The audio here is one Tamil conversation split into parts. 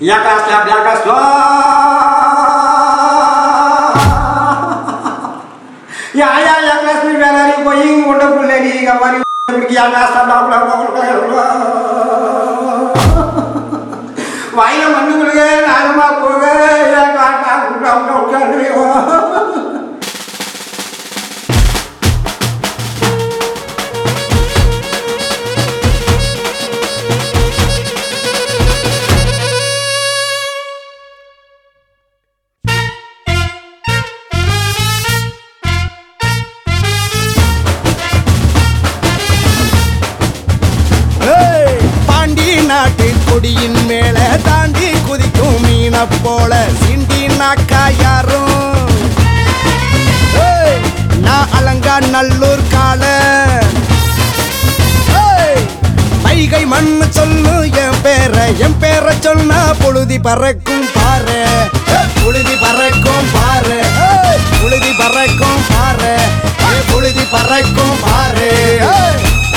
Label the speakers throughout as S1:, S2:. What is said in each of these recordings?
S1: Jaka slap, jaka slap. Ya ya ya kelas ni dah lari going udah boleh di kamar pergi yang asal dah pulang pulang வாயில மண்ணு கொடுங்க நாகமா போக என் காட்டா கூப்பிட்டு உட்காந்து
S2: ஏய், பாண்டி நாட்டு கொடியின் மேல தாண்டி குதிக்கும் மீன போல சிண்டி நாக்கா யாரும் ஏய், நான் அலங்கா நல்லூர் கால ஏய், வைகை மண்ணு சொல்லு என் பேர என் பேர சொன்னா பொழுதி பறக்கும் பாரு ஏய், புழுதி பறக்கும் பாரு ஏய், புழுதி பறக்கும் பாரு ஏய், புழுதி பறக்கும் பாரு ஏய்.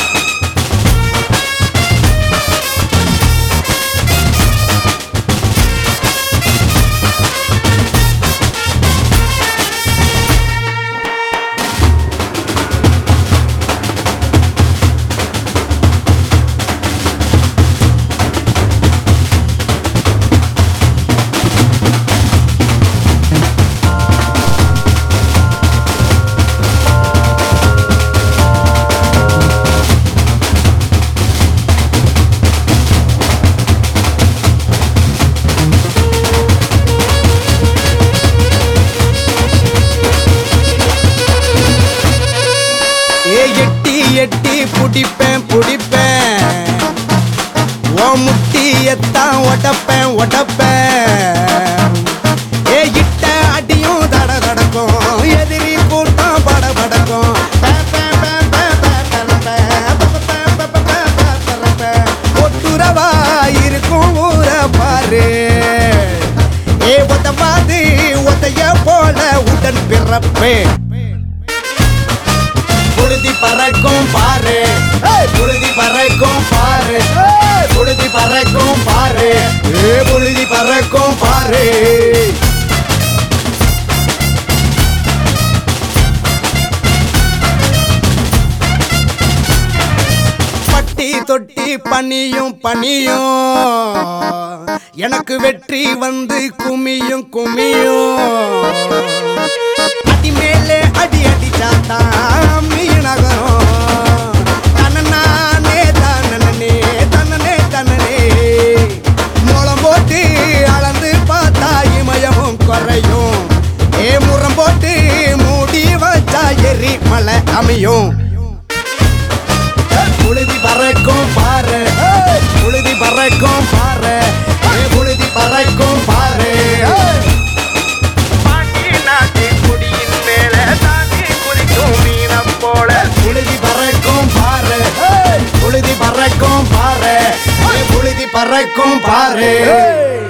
S2: ஏ எட்டி எட்டி புடிப்பேன் புடிப்பேன் ஓ முட்டியத்தான் ஒடப்பேன் ஒடப்பேன் ஏ இட்ட அடியும் தட தடக்கும் எதிரி கூட்டம் பட படக்கும் பே, பே, பே, பே, பே, பே, பே, பே, பே, பே, பே, பே, பே, பே, பே. ஒட்டுறவா இருக்கும் ஊர பாரு ஏ ஒத்தவாது ஒத்தைய போல உடன் பிறப்பேன் புழுதி பறக்கும் பாரு ஏய், புழுதி பறக்கும் பாரு ஏய், புழுதி பறக்கும் பாரு ஏ புழுதி பறக்கும் பாரு பட்டி தொட்டி பனியும் பனியும் எனக்கு வெற்றி வந்து குமியும் குமியும் அடி மேலே அடி அடிச்சாத்தான் மீனகரம் தனநானே தனனே தனனே தனனே மூலம் போட்டு அளந்து பார்த்தா இமயமும் குறையும் ஏ முறம் போட்டு மூடி வச்சா எரி மலை அமையும் புழுதி பறக்கும் பாரு ஏய், புழுதி பறக்கும் பாரு ஏய், புழுதி பறக்கும் பாரு ஏய். புழுதி பறக்கும் பாரு ஏய், புழுதி பறக்கும் பாரு ஏய், புழுதி பறக்கும் பாரு ஏய்.